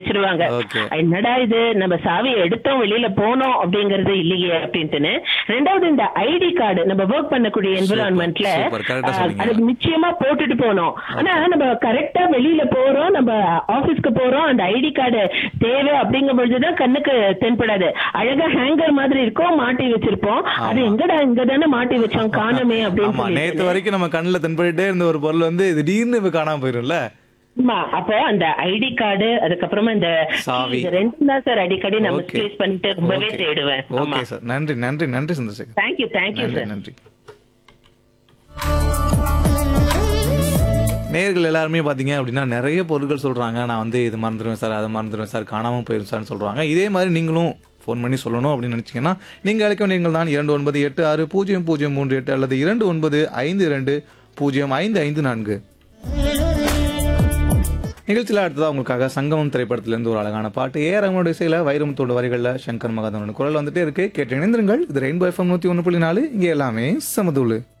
வச்சிருவாங்க Okay. என்னடா இது நம்ம சாவியை எடுத்தோம் வெளியில போனோம் அப்படிங்கறது இல்லையே அப்படின்ட்டுன்னு ரெண்டாவது இந்த ஐடி கார்டு நம்ம ஒர்க் பண்ணக்கூடிய என்விரான்மெண்ட்ல super. Correct ஆ சொன்னீங்க. அது நிச்சயமா போட்டுட்டு போனோம் ஆனா நம்ம கரெக்டா வெளியில போறோம் நம்ம ஆபீஸ்க்கு போறோம் அந்த ஐடி கார்டு தேவை அப்படிங்கும் பொழுதுதான் கண்ணுக்கு தென்படாது அழகா ஹேங்கர் மாதிரி இருக்கும் மாட்டி வச்சிருப்போம் அது எங்கடா இங்க தானே மாட்டி வச்சோம் காணமே அப்படின்னு ஆமா நேத்து சொல்லிட்டு. வரைக்கும் நம்ம கண்ணுல தென்பட்டுட்டே இருந்த ஒரு பொருள் வந்து திடீர்னு இப்ப காணாம போயிரும்ல ஆமா அப்போ அந்த ஐடி கார்டு அதுக்கப்புறமா இந்த சாவி. இது ரெண்டும் தான் சார் அடிக்கடி நான் Okay. மிஸ்பிளேஸ் பண்ணிட்டு ரொம்பவே Okay. தேடுவேன் ஓகே சார் நன்றி நன்றி நன்றி சந்திரசேகர் தேங்க்யூ தேங்க்யூ நன்றி சார் நன்றி நேர்கள் எல்லாருமே பார்த்தீங்க அப்படின்னா நிறைய பொருட்கள் சொல்கிறாங்க நான் வந்து இது மறந்துடுவேன் சார் அதை மறந்துடுவேன் சார் காணாமல் போயிடும் சார்னு சொல்கிறாங்க இதே மாதிரி நீங்களும் ஃபோன் பண்ணி சொல்லணும் அப்படின்னு நினச்சிங்கன்னா நீங்கள் அழைக்க வேண்டியங்கள் தான் இரண்டு ஒன்பது எட்டு ஆறு பூஜ்ஜியம் பூஜ்ஜியம் மூன்று எட்டு அல்லது இரண்டு ஒன்பது ஐந்து இரண்டு பூஜ்ஜியம் ஐந்து ஐந்து நான்கு நிகழ்ச்சியில் அடுத்ததாக உங்களுக்காக சங்கமம் திரைப்படத்திலிருந்து ஒரு அழகான பாட்டு ஏ ரங்கனோட இசையில் வைரமுத்தோட வரிகளில் சங்கர் மகாதவன் குரல் வந்துட்டே இருக்கு கேட்டு இணைந்திருங்கள் இது ரெயின்போ எஃப்எம் நூற்றி ஒன்று புள்ளி நாலு இங்கே எல்லாமே சமதூளு